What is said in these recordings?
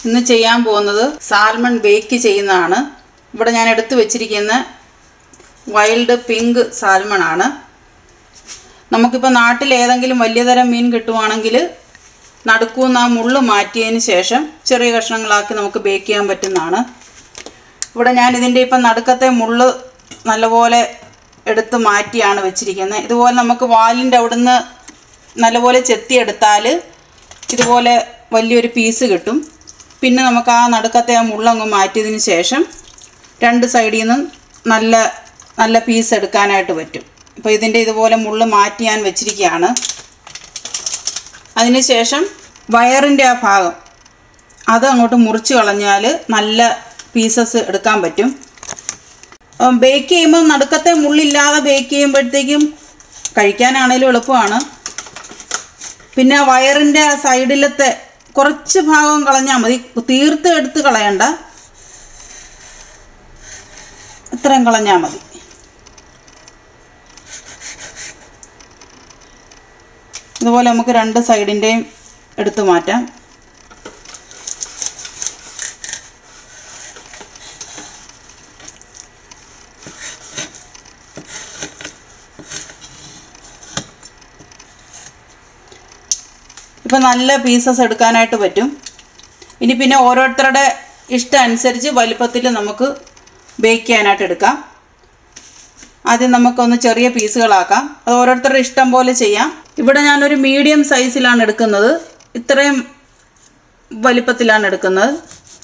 ഇന്ന് ചെയ്യാൻ പോകുന്നത് സാൽമൺ ബേക്ക് ചെയ്യുന്നതാണ് ഇവിടെ ഞാൻ എടുത്തു വെച്ചിരിക്കുന്ന വൈൽഡ് പിങ്ക് സാൽമൺ ആണ് നമുക്കിപ്പോൾ നാട്ടിൽ ഏതെങ്കിലും വലിയ തരം മീൻ കിട്ടുവാണെങ്കിൽ നടുക്കൂന്ന് ആ മുള്ള് മാറ്റിയതിന് ശേഷം ചെറിയ കഷ്ണങ്ങളാക്കി നമുക്ക് ബേക്ക് ചെയ്യാൻ പറ്റുന്നതാണ് ഇവിടെ ഞാൻ ഇതിൻ്റെ ഇപ്പം നടുക്കത്തെ മുള്ള് നല്ലപോലെ എടുത്ത് മാറ്റിയാണ് വെച്ചിരിക്കുന്നത് ഇതുപോലെ നമുക്ക് വാലിൻ്റെ അവിടുന്ന് നല്ലപോലെ ചെത്തിയെടുത്താൽ ഇതുപോലെ വലിയൊരു പീസ് കിട്ടും പിന്നെ നമുക്ക് ആ നടുക്കത്തെ ആ മുള്ളങ്ങ് മാറ്റിയതിന് ശേഷം രണ്ട് സൈഡിൽ നിന്നും നല്ല നല്ല പീസ് എടുക്കാനായിട്ട് പറ്റും അപ്പോൾ ഇതിൻ്റെ ഇതുപോലെ മുള്ള് മാറ്റി ഞാൻ വെച്ചിരിക്കുകയാണ് അതിനുശേഷം വയറിൻ്റെ ആ ഭാഗം അത് അങ്ങോട്ട് മുറിച്ച് കളഞ്ഞാൽ നല്ല പീസസ് എടുക്കാൻ പറ്റും ബേക്ക് ചെയ്യുമ്പോൾ നടുക്കത്തെ മുള്ളില്ലാതെ ബേക്ക് ചെയ്യുമ്പോഴത്തേക്കും കഴിക്കാനാണേലും എളുപ്പമാണ് പിന്നെ വയറിൻ്റെ ആ സൈഡിലത്തെ കുറച്ച് ഭാഗം കളഞ്ഞാൽ മതി തീർത്ത് എടുത്ത് കളയണ്ട ഇത്രയും കളഞ്ഞാൽ മതി ഇതുപോലെ നമുക്ക് രണ്ട് സൈഡിൻ്റെയും എടുത്ത് മാറ്റാം ഇപ്പം നല്ല പീസസ് എടുക്കാനായിട്ട് പറ്റും ഇനി പിന്നെ ഓരോരുത്തരുടെ ഇഷ്ടം അനുസരിച്ച് വലിപ്പത്തിൽ നമുക്ക് ബേക്ക് ചെയ്യാനായിട്ട് എടുക്കാം ആദ്യം നമുക്കൊന്ന് ചെറിയ പീസുകളാക്കാം അത് ഓരോരുത്തരുടെ ഇഷ്ടം പോലെ ചെയ്യാം ഇവിടെ ഞാനൊരു മീഡിയം സൈസിലാണ് എടുക്കുന്നത് ഇത്രയും വലിപ്പത്തിലാണ് എടുക്കുന്നത്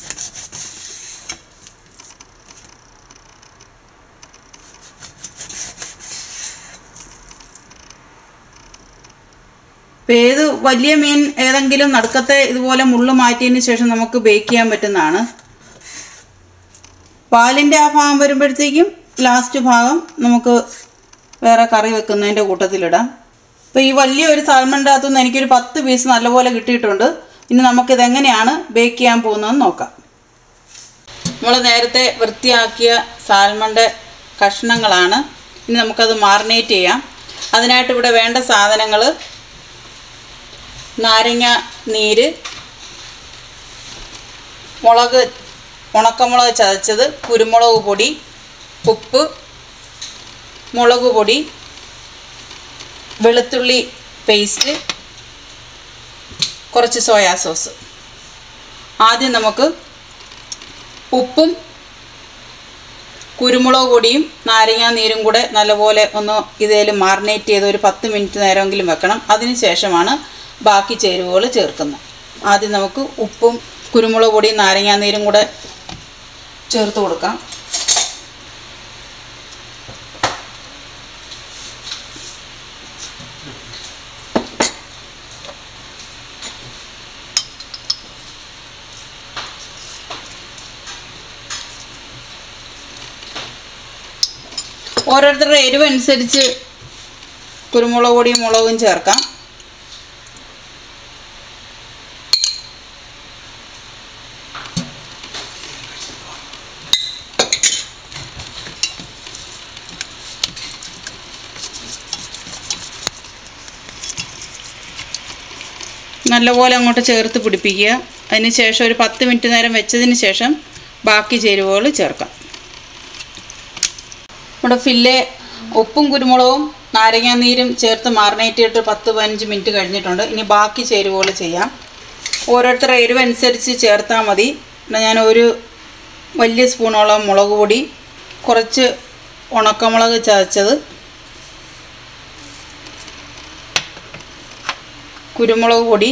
ഇപ്പം ഏത് വലിയ മീൻ ഏതെങ്കിലും നടുക്കത്തെ ഇതുപോലെ മുള്ളു മാറ്റിയതിന് ശേഷം നമുക്ക് ബേക്ക് ചെയ്യാൻ പറ്റുന്നതാണ് പാലിൻ്റെ ആ ഭാഗം വരുമ്പോഴത്തേക്കും ലാസ്റ്റ് ഭാഗം നമുക്ക് വേറെ കറി വെക്കുന്നതിൻ്റെ കൂട്ടത്തിലിടാം ഇപ്പോൾ ഈ വലിയ ഒരു സാൽമണിൻ്റെ അകത്തുനിന്ന് എനിക്കൊരു പത്ത് പീസ് നല്ലപോലെ കിട്ടിയിട്ടുണ്ട് ഇനി നമുക്കിതെങ്ങനെയാണ് ബേക്ക് ചെയ്യാൻ പോകുന്നതെന്ന് നോക്കാം നമ്മൾ നേരത്തെ വൃത്തിയാക്കിയ സാൽമണിൻ്റെ കഷ്ണങ്ങളാണ് ഇനി നമുക്കത് മാറിനേറ്റ് ചെയ്യാം അതിനായിട്ട് ഇവിടെ വേണ്ട സാധനങ്ങൾ നാരങ്ങ നീര് മുളക് ഉണക്കമുളക് ചതച്ചത് കുരുമുളക് പൊടി ഉപ്പ് മുളക് പൊടി വെളുത്തുള്ളി പേസ്റ്റ് കുറച്ച് സോയാ സോസ് ആദ്യം നമുക്ക് ഉപ്പും കുരുമുളക് പൊടിയും നാരങ്ങാ നീരും കൂടെ നല്ലപോലെ ഒന്ന് ഇതേൽ മാറിനേറ്റ് ചെയ്ത് ഒരു പത്ത് മിനിറ്റ് നേരമെങ്കിലും വെക്കണം അതിന് ശേഷമാണ് ബാക്കി ചേരുവകൾ ചേർക്കുന്നത് ആദ്യം നമുക്ക് ഉപ്പും കുരുമുളക് പൊടിയും നാരങ്ങാ നീരും കൂടെ ചേർത്ത് കൊടുക്കാം ഓരോരുത്തരുടെ എരിവ് അനുസരിച്ച് കുരുമുളക് പൊടിയും മുളകും ചേർക്കാം നല്ലപോലെ അങ്ങോട്ട് ചേർത്ത് പിടിപ്പിക്കുക അതിന് ശേഷം ഒരു പത്ത് മിനിറ്റ് നേരം വെച്ചതിന് ശേഷം ബാക്കി ചേരുവകൾ ചേർക്കാം നമ്മുടെ ഫില്ലെ ഉപ്പും കുരുമുളകും നാരങ്ങാ നീരും ചേർത്ത് മാറിനേറ്റ് ഇട്ട് പത്ത് പതിനഞ്ച് മിനിറ്റ് കഴിഞ്ഞിട്ടുണ്ട് ഇനി ബാക്കി ചേരുവകൾ ചെയ്യാം ഓരോരുത്തരുടെ എരിവ് അനുസരിച്ച് ചേർത്താൽ മതി പിന്നെ ഞാൻ ഒരു വലിയ സ്പൂണോളം മുളക് പൊടി കുറച്ച് ഉണക്കമുളക് ചതച്ചത് കുരുമുളക് പൊടി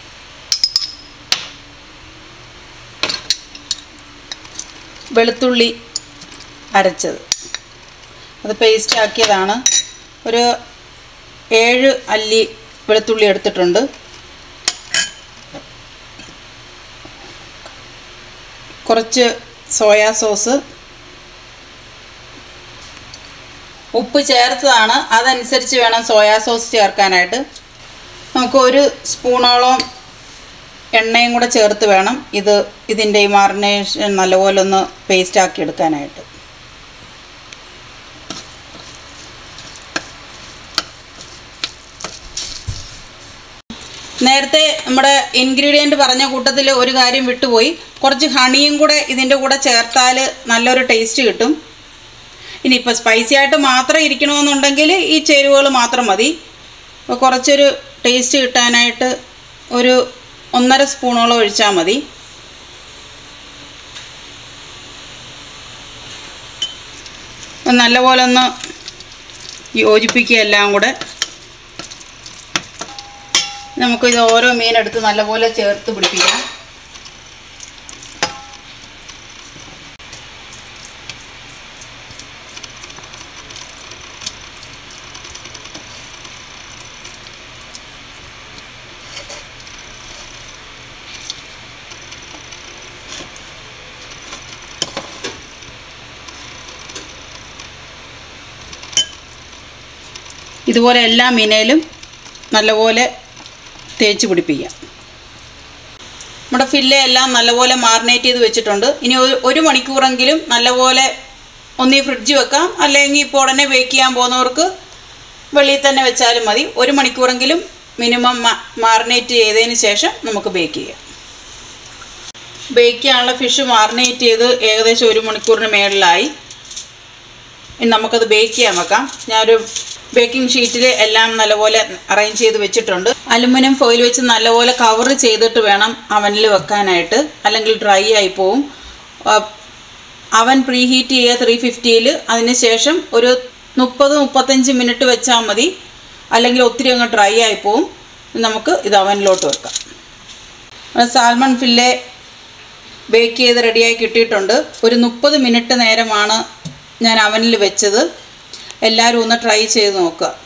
വെളുത്തുള്ളി അരച്ചത് അത് പേസ്റ്റ് ആക്കിയതാണ് ഒരു ഏഴ് അല്ലി വെളുത്തുള്ളി എടുത്തിട്ടുണ്ട് കുറച്ച് സോയാ സോസ് ഉപ്പ് ചേർത്തതാണ് അതനുസരിച്ച് വേണം സോയാ സോസ് ചേർക്കാനായിട്ട് നമുക്ക് ഒരു സ്പൂണോളം എണ്ണയും കൂടെ ചേർത്ത് വേണം ഇത് ഇതിൻ്റെ ഈ മാറിനേഷൻ നല്ലപോലെ ഒന്ന് പേസ്റ്റ് ആക്കി എടുക്കാനായിട്ട് നേരത്തെ നമ്മുടെ ഇൻഗ്രീഡിയൻറ്റ് പറഞ്ഞ കൂട്ടത്തിൽ ഒരു കാര്യം വിട്ടുപോയി കുറച്ച് ഹണിയും കൂടെ ഇതിൻ്റെ കൂടെ ചേർത്താൽ നല്ലൊരു ടേസ്റ്റ് കിട്ടും ഇനിയിപ്പോൾ സ്പൈസി ആയിട്ട് മാത്രം ഇരിക്കണമെന്നുണ്ടെങ്കിൽ ഈ ചേരുവകൾ മാത്രം മതി അപ്പോൾ കുറച്ചൊരു ടേസ്റ്റ് കിട്ടാനായിട്ട് ഒരു ഒന്നര സ്പൂണോളം ഒഴിച്ചാൽ മതി അപ്പം നല്ലപോലെ ഒന്ന് യോജിപ്പിക്കുക എല്ലാം കൂടെ നമുക്കിത് ഓരോ മീനെടുത്ത് നല്ലപോലെ ചേർത്ത് പിടിപ്പിക്കാം ഇതുപോലെ എല്ലാ മീനയിലും നല്ലപോലെ തേച്ച് പിടിപ്പിക്കാം നമ്മുടെ ഫില്ലെ എല്ലാം നല്ലപോലെ മാറിനേറ്റ് ചെയ്ത് വെച്ചിട്ടുണ്ട് ഇനി ഒരു ഒരു മണിക്കൂറെങ്കിലും നല്ലപോലെ ഒന്നീ ഫ്രിഡ്ജ് വെക്കാം അല്ലെങ്കിൽ ഇപ്പോൾ ഉടനെ ബേക്ക് ചെയ്യാൻ പോകുന്നവർക്ക് വെളിയിൽ തന്നെ വെച്ചാലും മതി ഒരു മണിക്കൂറെങ്കിലും മിനിമം മാറിനേറ്റ് ചെയ്തതിന് ശേഷം നമുക്ക് ബേക്ക് ചെയ്യാം ബേക്ക് ചെയ്യാനുള്ള ഫിഷ് മാറിനേറ്റ് ചെയ്ത് ഏകദേശം ഒരു മണിക്കൂറിന് മേളിലായി ഇനി നമുക്കത് ബേക്ക് ചെയ്യാൻ വെക്കാം ഞാനൊരു ബേക്കിംഗ് ഷീറ്റിൽ എല്ലാം നല്ലപോലെ അറേഞ്ച് ചെയ്ത് വെച്ചിട്ടുണ്ട് അലുമിനിയം ഫോയിൽ വെച്ച് നല്ലപോലെ കവർ ചെയ്തിട്ട് വേണം അവനിൽ വെക്കാനായിട്ട് അല്ലെങ്കിൽ ഡ്രൈ ആയി പോവും ആ, അവൻ പ്രീ ഹീറ്റ് ചെയ്യുക ത്രീ ഫിഫ്റ്റിയിൽ അതിന് ശേഷം ഒരു മുപ്പത് മുപ്പത്തഞ്ച് മിനിറ്റ് വെച്ചാൽ മതി അല്ലെങ്കിൽ ഒത്തിരി അങ്ങ് ഡ്രൈ ആയി പോവും നമുക്ക് ഇത് അവനിലോട്ട് വെക്കാം സാൽമൺ ഫില്ലെ ബേക്ക് ചെയ്ത് റെഡിയായി കിട്ടിയിട്ടുണ്ട് ഒരു മുപ്പത് മിനിറ്റ് നേരമാണ് ഞാൻ അവനിൽ വെച്ചത് എല്ലാവരും ഒന്ന് ട്രൈ ചെയ്ത് നോക്കുക